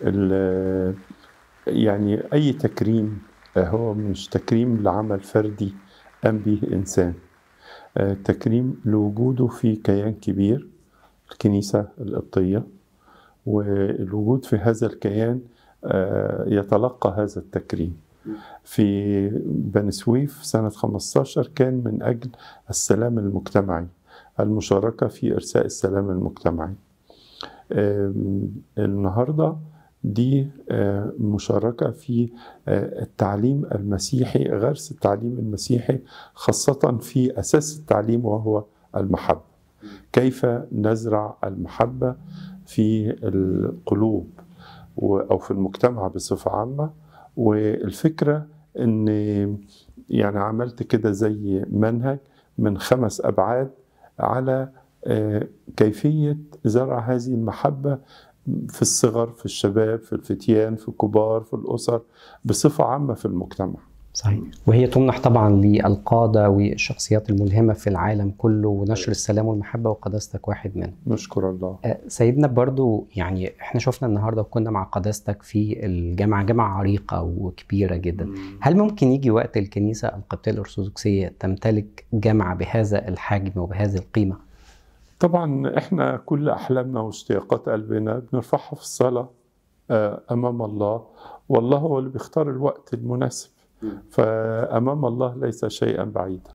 ال- يعني أي تكريم آه، هو مش تكريم لعمل فردي قام به إنسان آه، تكريم لوجوده في كيان كبير الكنيسة القبطية والوجود في هذا الكيان آه، يتلقى هذا التكريم في بني سويف سنة 15 كان من أجل السلام المجتمعي المشاركة في إرساء السلام المجتمعي آم، النهاردة دي آه، مشاركة في آه، التعليم المسيحي غرس التعليم المسيحي خاصة في أساس التعليم وهو المحبة كيف نزرع المحبة في القلوب و- أو في المجتمع بصفة عامة والفكرة أن يعني عملت كده زي منهج من خمس أبعاد على آه، كيفية زرع هذه المحبة في الصغر في الشباب في الفتيان في الكبار في الأسر بصفة عامة في المجتمع صحيح وهي تمنح طبعا للقادة والشخصيات الملهمة في العالم كله ونشر السلام والمحبة وقداستك واحد منهم نشكر الله آه، سيدنا برضو يعني احنا شفنا النهاردة وكنا مع قداستك في الجامعة جامعة عريقة وكبيرة جدا هل ممكن يجي وقت الكنيسة القبطية الأرثوذكسية تمتلك جامعة بهذا الحجم وبهذه القيمة؟ طبعا احنا كل احلامنا واشتياقات قلبنا بنرفعها في الصلاه آه، امام الله والله هو اللي بيختار الوقت المناسب فامام الله ليس شيئا بعيدا